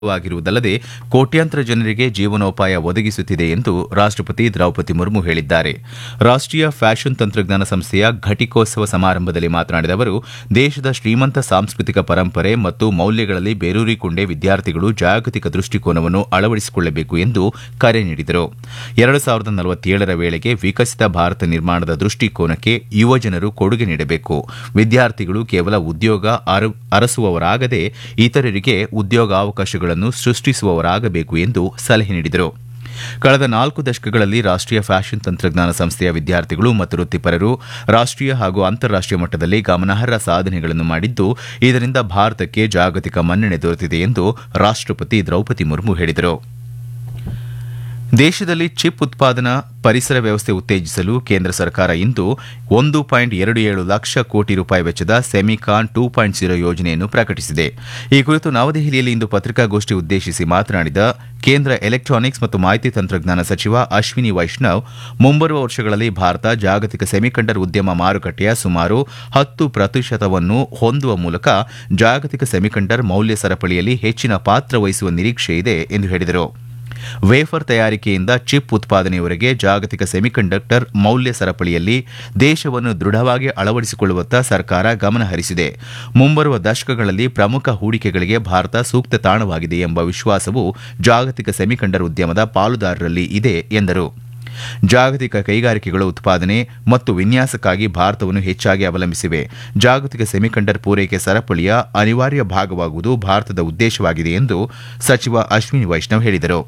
ವಾಗಿರುವುದಲ್ಲದೆ ಕೋಟ್ಯಾಂತರ ಜನರಿಗೆ ಜೀವನೋಪಾಯ ಒದಗಿಸುತ್ತಿದೆ ಎಂದು ರಾಷ್ಟಪತಿ ದ್ರೌಪದಿ ಮುರ್ಮು ಹೇಳಿದ್ದಾರೆ ರಾಷ್ಟೀಯ ಫ್ಯಾಷನ್ ತಂತ್ರಜ್ಞಾನ ಸಂಸ್ಥೆಯ ಘಟಿಕೋತ್ಸವ ಸಮಾರಂಭದಲ್ಲಿ ಮಾತನಾಡಿದ ಅವರು ದೇಶದ ಶ್ರೀಮಂತ ಸಾಂಸ್ಕೃತಿಕ ಪರಂಪರೆ ಮತ್ತು ಮೌಲ್ಯಗಳಲ್ಲಿ ಬೇರೂರಿಕೊಂಡೇ ವಿದ್ಯಾರ್ಥಿಗಳು ಜಾಗತಿಕ ದೃಷ್ಟಿಕೋನವನ್ನು ಅಳವಡಿಸಿಕೊಳ್ಳಬೇಕು ಎಂದು ಕರೆ ನೀಡಿದರು ಎರಡು ಸಾವಿರದ ನಲವತ್ತೇಳರ ವೇಳೆಗೆ ವಿಕಸಿತ ಭಾರತ ನಿರ್ಮಾಣದ ದೃಷ್ಟಿಕೋನಕ್ಕೆ ಯುವಜನರು ಕೊಡುಗೆ ನೀಡಬೇಕು ವಿದ್ಯಾರ್ಥಿಗಳು ಕೇವಲ ಉದ್ಯೋಗ ಅರ- ಅರಸುವವರಾಗದೆ ಇತರರಿಗೆ ಉದ್ಯೋಗಾವಕಾಶಗಳನ್ನು ಸೃಷ್ಟಿಸುವವರಾಗಬೇಕು ಎಂದು ಸಲಹೆ ನೀಡಿದರು ಕಳೆದ ನಾಲ್ಕು ದಶಕಗಳಲ್ಲಿ ರಾಷ್ಟೀಯ ಫ್ಯಾಷನ್ ತಂತ್ರಜ್ಞಾನ ಸಂಸ್ಥೆಯ ವಿದ್ಯಾರ್ಥಿಗಳು ಮತ್ತು ವೃತ್ತಿಪರರು ರಾಷ್ಟೀಯ ಹಾಗೂ ಅಂತಾರಾಷ್ಟೀಯ ಮಟ್ಟದಲ್ಲಿ ಗಮನಾರ್ಹ ಸಾಧನೆಗಳನ್ನು ಮಾಡಿದ್ದು ಇದರಿಂದ ಭಾರತಕ್ಕೆ ಜಾಗತಿಕ ಮನ್ನಣೆ ದೊರೆತಿದೆ ಎಂದು ರಾಷ್ಟಪತಿ ದ್ರೌಪದಿ ಮುರ್ಮು ಹೇಳಿದರು ದೇಶದಲ್ಲಿ ಚಿಪ್ ಉತ್ಪಾದನಾ ಪರಿಸರ ವ್ಯವಸ್ಥೆ ಉತ್ತೇಜಿಸಲು ಕೇಂದ್ರ ಸರ್ಕಾರ ಇಂದು ಒಂದು ಪಾಯಿಂಟ್ ಎರಡು ಏಳು ಲಕ್ಷ ಕೋಟಿ ರೂಪಾಯಿ ವೆಚ್ಚದ ಸೆಮಿಕಾನ್ ಟೂ ಪಾಯಿಂಟ್ ಜೀರೋ ಯೋಜನೆಯನ್ನು ಪ್ರಕಟಿಸಿದೆ ಈ ಕುರಿತು ನವದೆಹಲಿಯಲ್ಲಿ ಇಂದು ಪತ್ರಿಕಾಗೋಷ್ಠಿ ಉದ್ದೇಶಿಸಿ ಮಾತನಾಡಿದ ಕೇಂದ್ರ ಎಲೆಕ್ಟ್ರಾನಿಕ್ಸ್ ಮತ್ತು ಮಾಹಿತಿ ತಂತ್ರಜ್ಞಾನ ಸಚಿವ ಅಶ್ವಿನಿ ವೈಷ್ಣವ್ ಮುಂಬರುವ ವರ್ಷಗಳಲ್ಲಿ ಭಾರತ ಜಾಗತಿಕ ಸೆಮಿಕಂಡರ್ ಉದ್ಯಮ ಮಾರುಕಟ್ಟೆಯ ಸುಮಾರು ಹತ್ತು ಪ್ರತಿಶತವನ್ನು ಹೊಂದುವ ಮೂಲಕ ಜಾಗತಿಕ ಸೆಮಿಕಂಡರ್ ಮೌಲ್ಯ ಸರಪಳಿಯಲ್ಲಿ ಹೆಚ್ಚಿನ ಪಾತ್ರ ವಹಿಸುವ ನಿರೀಕ್ಷೆ ಇದೆ ಎಂದು ಹೇಳಿದರು ವೇಫರ್ ತಯಾರಿಕೆಯಿಂದ ಚಿಪ್ ಉತ್ಪಾದನೆಯವರೆಗೆ ಜಾಗತಿಕ ಸೆಮಿಕಂಡಕ್ಟರ್ ಮೌಲ್ಯ ಸರಪಳಿಯಲ್ಲಿ ದೇಶವನ್ನು ದೃಢವಾಗಿ ಅಳವಡಿಸಿಕೊಳ್ಳುವತ್ತ ಸರ್ಕಾರ ಗಮನ ಹರಿಸಿದೆ ಮುಂಬರುವ ದಶಕಗಳಲ್ಲಿ ಪ್ರಮುಖ ಹೂಡಿಕೆಗಳಿಗೆ ಭಾರತ ಸೂಕ್ತ ತಾಣವಾಗಿದೆ ಎಂಬ ವಿಶ್ವಾಸವು ಜಾಗತಿಕ ಸೆಮಿಕಂಡರ್ ಉದ್ಯಮದ ಪಾಲುದಾರರಲ್ಲಿ ಇದೆ ಎಂದರು ಜಾಗತಿಕ ಕೈಗಾರಿಕೆಗಳ ಉತ್ಪಾದನೆ ಮತ್ತು ವಿನ್ಯಾಸಕ್ಕಾಗಿ ಭಾರತವನ್ನು ಹೆಚ್ಚಾಗಿ ಅವಲಂಬಿಸಿವೆ ಜಾಗತಿಕ ಸೆಮಿಕಂಡರ್ ಪೂರೈಕೆ ಸರಪಳಿಯ ಅನಿವಾರ್ಯ ಭಾಗವಾಗುವುದು ಭಾರತದ ಉದ್ದೇಶವಾಗಿದೆ ಎಂದು ಸಚಿವ ಅಶ್ವಿನಿ ವೈಷ್ಣವ್ ಹೇಳಿದರು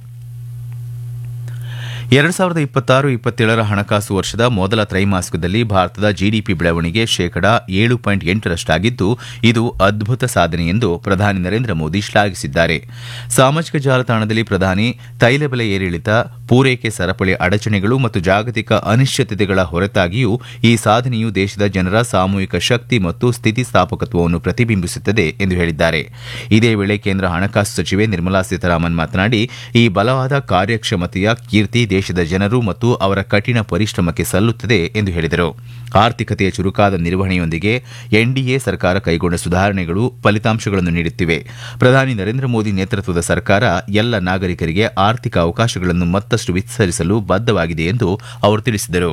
ಎರಡು ಸಾವಿರದ ಇಪ್ಪತ್ತಾರು ಇಪ್ಪತ್ತೇಳರ ಹಣಕಾಸು ವರ್ಷದ ಮೊದಲ ತ್ರೈಮಾಸಿಕದಲ್ಲಿ ಭಾರತದ ಜಿಡಿಪಿ ಬೆಳವಣಿಗೆ ಶೇಕಡಾ ಏಳು ಪಾಯಿಂಟ್ ಎಂಟರಷ್ಟಾಗಿದ್ದು ಇದು ಅದ್ಭುತ ಸಾಧನೆ ಎಂದು ಪ್ರಧಾನಿ ನರೇಂದ್ರ ಮೋದಿ ಶ್ಲಾಘಿಸಿದ್ದಾರೆ ಸಾಮಾಜಿಕ ಜಾಲತಾಣದಲ್ಲಿ ಪ್ರಧಾನಿ ತೈಲ ಬೆಲೆ ಏರಿಳಿತ ಪೂರೈಕೆ ಸರಪಳಿ ಅಡಚಣೆಗಳು ಮತ್ತು ಜಾಗತಿಕ ಅನಿಶ್ಚಿತತೆಗಳ ಹೊರತಾಗಿಯೂ ಈ ಸಾಧನೆಯು ದೇಶದ ಜನರ ಸಾಮೂಹಿಕ ಶಕ್ತಿ ಮತ್ತು ಸ್ಥಿತಿಸ್ಥಾಪಕತ್ವವನ್ನು ಪ್ರತಿಬಿಂಬಿಸುತ್ತದೆ ಎಂದು ಹೇಳಿದ್ದಾರೆ ಇದೇ ವೇಳೆ ಕೇಂದ್ರ ಹಣಕಾಸು ಸಚಿವೆ ನಿರ್ಮಲಾ ಸೀತಾರಾಮನ್ ಮಾತನಾಡಿ ಈ ಬಲವಾದ ಕಾರ್ಯಕ್ಷಮತೆಯ ಕೀರ್ತಿ ದೇಶದ ಜನರು ಮತ್ತು ಅವರ ಕಠಿಣ ಪರಿಶ್ರಮಕ್ಕೆ ಸಲ್ಲುತ್ತದೆ ಎಂದು ಹೇಳಿದರು ಆರ್ಥಿಕತೆಯ ಚುರುಕಾದ ನಿರ್ವಹಣೆಯೊಂದಿಗೆ ಎನ್ಡಿಎ ಸರ್ಕಾರ ಕೈಗೊಂಡ ಸುಧಾರಣೆಗಳು ಫಲಿತಾಂಶಗಳನ್ನು ನೀಡುತ್ತಿವೆ ಪ್ರಧಾನಿ ನರೇಂದ್ರ ಮೋದಿ ನೇತೃತ್ವದ ಸರ್ಕಾರ ಎಲ್ಲ ನಾಗರಿಕರಿಗೆ ಆರ್ಥಿಕ ಅವಕಾಶಗಳನ್ನು ಮತ್ತಷ್ಟು ವಿಸ್ತರಿಸಲು ಬದ್ಧವಾಗಿದೆ ಎಂದು ಅವರು ತಿಳಿಸಿದರು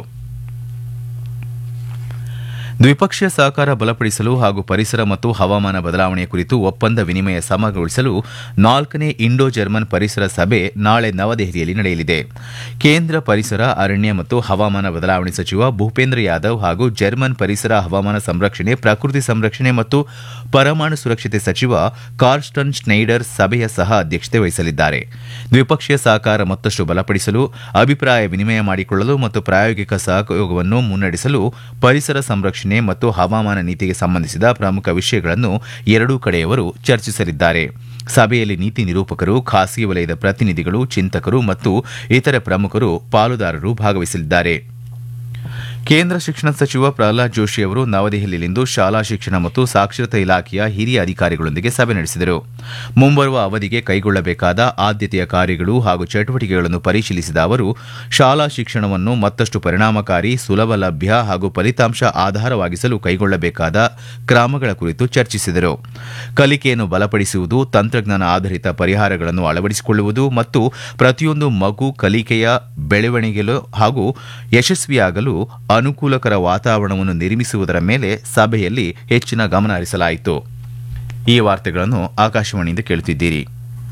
ದ್ವಿಪಕ್ಷೀಯ ಸಹಕಾರ ಬಲಪಡಿಸಲು ಹಾಗೂ ಪರಿಸರ ಮತ್ತು ಹವಾಮಾನ ಬದಲಾವಣೆ ಕುರಿತು ಒಪ್ಪಂದ ವಿನಿಮಯ ಸಮಗೊಳಿಸಲು ನಾಲ್ಕನೇ ಇಂಡೋ ಜರ್ಮನ್ ಪರಿಸರ ಸಭೆ ನಾಳೆ ನವದೆಹಲಿಯಲ್ಲಿ ನಡೆಯಲಿದೆ ಕೇಂದ್ರ ಪರಿಸರ ಅರಣ್ಯ ಮತ್ತು ಹವಾಮಾನ ಬದಲಾವಣೆ ಸಚಿವ ಭೂಪೇಂದ್ರ ಯಾದವ್ ಹಾಗೂ ಜರ್ಮನ್ ಪರಿಸರ ಹವಾಮಾನ ಸಂರಕ್ಷಣೆ ಪ್ರಕೃತಿ ಸಂರಕ್ಷಣೆ ಮತ್ತು ಪರಮಾಣು ಸುರಕ್ಷತೆ ಸಚಿವ ಕಾರ್ಸ್ಟನ್ ಸ್ನೈಡರ್ ಸಭೆಯ ಸಹ ಅಧ್ಯಕ್ಷತೆ ವಹಿಸಲಿದ್ದಾರೆ ದ್ವಿಪಕ್ಷೀಯ ಸಹಕಾರ ಮತ್ತಷ್ಟು ಬಲಪಡಿಸಲು ಅಭಿಪ್ರಾಯ ವಿನಿಮಯ ಮಾಡಿಕೊಳ್ಳಲು ಮತ್ತು ಪ್ರಾಯೋಗಿಕ ಸಹಯೋಗವನ್ನು ಮುನ್ನಡೆಸಲು ಪರಿಸರ ಸಂರಕ್ಷಣೆ ಮತ್ತು ಹವಾಮಾನ ನೀತಿಗೆ ಸಂಬಂಧಿಸಿದ ಪ್ರಮುಖ ವಿಷಯಗಳನ್ನು ಎರಡೂ ಕಡೆಯವರು ಚರ್ಚಿಸಲಿದ್ದಾರೆ ಸಭೆಯಲ್ಲಿ ನೀತಿ ನಿರೂಪಕರು ಖಾಸಗಿ ವಲಯದ ಪ್ರತಿನಿಧಿಗಳು ಚಿಂತಕರು ಮತ್ತು ಇತರ ಪ್ರಮುಖರು ಪಾಲುದಾರರು ಭಾಗವಹಿಸಲಿದ್ದಾರೆ ಕೇಂದ್ರ ಶಿಕ್ಷಣ ಸಚಿವ ಪ್ರಹ್ಲಾದ್ ಜೋಶಿ ಅವರು ನವದೆಹಲಿಯಲ್ಲಿಂದು ಶಾಲಾ ಶಿಕ್ಷಣ ಮತ್ತು ಸಾಕ್ಷರತಾ ಇಲಾಖೆಯ ಹಿರಿಯ ಅಧಿಕಾರಿಗಳೊಂದಿಗೆ ಸಭೆ ನಡೆಸಿದರು ಮುಂಬರುವ ಅವಧಿಗೆ ಕೈಗೊಳ್ಳಬೇಕಾದ ಆದ್ಯತೆಯ ಕಾರ್ಯಗಳು ಹಾಗೂ ಚಟುವಟಿಕೆಗಳನ್ನು ಪರಿಶೀಲಿಸಿದ ಅವರು ಶಾಲಾ ಶಿಕ್ಷಣವನ್ನು ಮತ್ತಷ್ಟು ಪರಿಣಾಮಕಾರಿ ಸುಲಭ ಲಭ್ಯ ಹಾಗೂ ಫಲಿತಾಂಶ ಆಧಾರವಾಗಿಸಲು ಕೈಗೊಳ್ಳಬೇಕಾದ ಕ್ರಮಗಳ ಕುರಿತು ಚರ್ಚಿಸಿದರು ಕಲಿಕೆಯನ್ನು ಬಲಪಡಿಸುವುದು ತಂತ್ರಜ್ಞಾನ ಆಧಾರಿತ ಪರಿಹಾರಗಳನ್ನು ಅಳವಡಿಸಿಕೊಳ್ಳುವುದು ಮತ್ತು ಪ್ರತಿಯೊಂದು ಮಗು ಕಲಿಕೆಯ ಬೆಳವಣಿಗೆಲು ಹಾಗೂ ಯಶಸ್ವಿಯಾಗಲು ಅನುಕೂಲಕರ ವಾತಾವರಣವನ್ನು ನಿರ್ಮಿಸುವುದರ ಮೇಲೆ ಸಭೆಯಲ್ಲಿ ಹೆಚ್ಚಿನ ಗಮನ ಹರಿಸಲಾಯಿತು ಈ ವಾರ್ತೆಗಳನ್ನು ಆಕಾಶವಾಣಿಯಿಂದ ಕೇಳುತ್ತಿದ್ದೀರಿ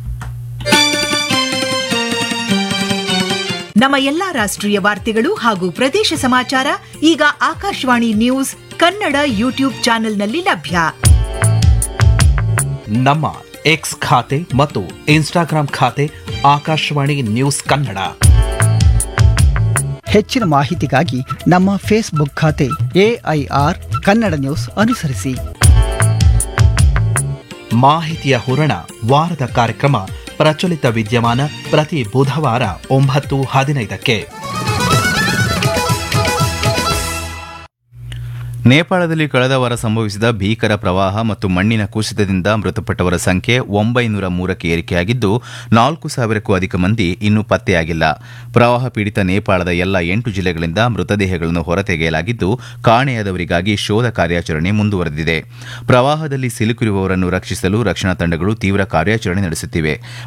ನಮ್ಮ ಎಲ್ಲಾ ರಾಷ್ಟ್ರೀಯ ವಾರ್ತೆಗಳು ಹಾಗೂ ಪ್ರದೇಶ ಸಮಾಚಾರ ಈಗ ಆಕಾಶವಾಣಿ ನ್ಯೂಸ್ ಕನ್ನಡ ಯೂಟ್ಯೂಬ್ ಚಾನೆಲ್ನಲ್ಲಿ ಲಭ್ಯ ನಮ್ಮ ಎಕ್ಸ್ ಖಾತೆ ಮತ್ತು ಇನ್ಸ್ಟಾಗ್ರಾಂ ಖಾತೆ ಆಕಾಶವಾಣಿ ನ್ಯೂಸ್ ಕನ್ನಡ ಹೆಚ್ಚಿನ ಮಾಹಿತಿಗಾಗಿ ನಮ್ಮ ಫೇಸ್ಬುಕ್ ಖಾತೆ ಎಐಆರ್ ಕನ್ನಡ ನ್ಯೂಸ್ ಅನುಸರಿಸಿ ಮಾಹಿತಿಯ ಹೂರಣ ವಾರದ ಕಾರ್ಯಕ್ರಮ ಪ್ರಚಲಿತ ವಿದ್ಯಮಾನ ಪ್ರತಿ ಬುಧವಾರ ಒಂಬತ್ತು ಹದಿನೈದಕ್ಕೆ ನೇಪಾಳದಲ್ಲಿ ಕಳೆದ ವಾರ ಸಂಭವಿಸಿದ ಭೀಕರ ಪ್ರವಾಹ ಮತ್ತು ಮಣ್ಣಿನ ಕುಸಿತದಿಂದ ಮೃತಪಟ್ಟವರ ಸಂಖ್ಯೆ ಒಂಬೈನೂರ ಮೂರಕ್ಕೆ ಏರಿಕೆಯಾಗಿದ್ದು ನಾಲ್ಕು ಸಾವಿರಕ್ಕೂ ಅಧಿಕ ಮಂದಿ ಇನ್ನೂ ಪತ್ತೆಯಾಗಿಲ್ಲ ಪ್ರವಾಹ ಪೀಡಿತ ನೇಪಾಳದ ಎಲ್ಲ ಎಂಟು ಜಿಲ್ಲೆಗಳಿಂದ ಮೃತದೇಹಗಳನ್ನು ಹೊರತೆಗೆಯಲಾಗಿದ್ದು ಕಾಣೆಯಾದವರಿಗಾಗಿ ಶೋಧ ಕಾರ್ಯಾಚರಣೆ ಮುಂದುವರೆದಿದೆ ಪ್ರವಾಹದಲ್ಲಿ ಸಿಲುಕಿರುವವರನ್ನು ರಕ್ಷಿಸಲು ರಕ್ಷಣಾ ತಂಡಗಳು ತೀವ್ರ ಕಾರ್ಯಾಚರಣೆ ನಡೆಸುತ್ತಿವೆ